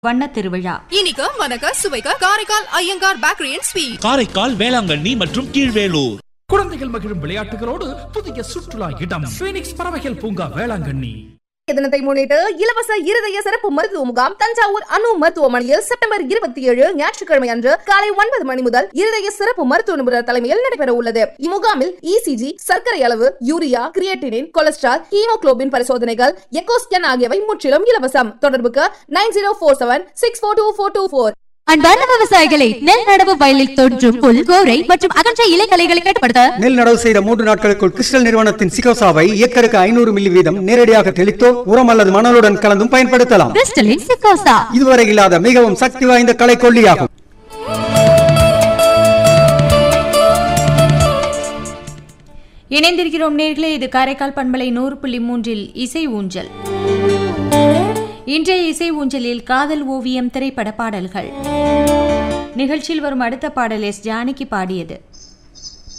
வண்ண திருவிழா இனிக்க மனக்க சுவைக்க Karaikal Iyengar bakery and sweet Karaikal Velankanni மற்றும் கீழ்வேலூர் குழந்தைகள் மகிழும் விளையாட்டுகளோடு புதிய சுற்றுலா இடம் பீனிக்ஸ் பறவைகள் பூங்கா வேளாங்கண்ணி தினத்தை முன்னிட்டு இலவச இருதய சிறப்பு மருத்துவ முகாம் தஞ்சாவூர் அணு மருத்துவமனையில் செப்டம்பர் இருபத்தி ஏழு ஞாயிற்றுக்கிழமை அன்று காலை ஒன்பது மணி முதல் இருதய சிறப்பு மருத்துவ நிபுணர் தலைமையில் நடைபெற உள்ளது இம்முகாமில் இசிஜி சர்க்கரை அளவு யூரியா கிரியேட்டினின் கொலஸ்ட்ரால் ஹீமோகுளோபின் பரிசோதனைகள் எக்கோ ஸ்கேன் ஆகியவை முற்றிலும் இலவசம் தொடர்புக்கு nine zero four seven six four two four two four அன்பார்ந்த விவசாயிகளை நெல் நடவு வயலில் தோன்றும் புல் கோரை மற்றும் அகன்ற இலைகளைகளை கட்டுப்படுத்த நெல் நடவு செய்த மூன்று நாட்களுக்குள் கிறிஸ்டல் நிறுவனத்தின் சிகோசாவை ஏக்கருக்கு ஐநூறு மில்லி வீதம் நேரடியாக தெளித்தோ உரம் அல்லது மணலுடன் கலந்தும் பயன்படுத்தலாம் கிறிஸ்டலின் சிக்கோசா இதுவரை இல்லாத மிகவும் சக்தி வாய்ந்த கலை கொல்லியாகும் இணைந்திருக்கிறோம் நேர்களே இது காரைக்கால் பண்பலை நூறு புள்ளி மூன்றில் இசை ஊஞ்சல் இன்றைய இசை ஊஞ்சலில் காதல் ஓவியம் திரைப்பட பாடல்கள் நிகழ்ச்சியில் வரும் அடுத்த பாடல் எஸ் ஜானகி பாடியது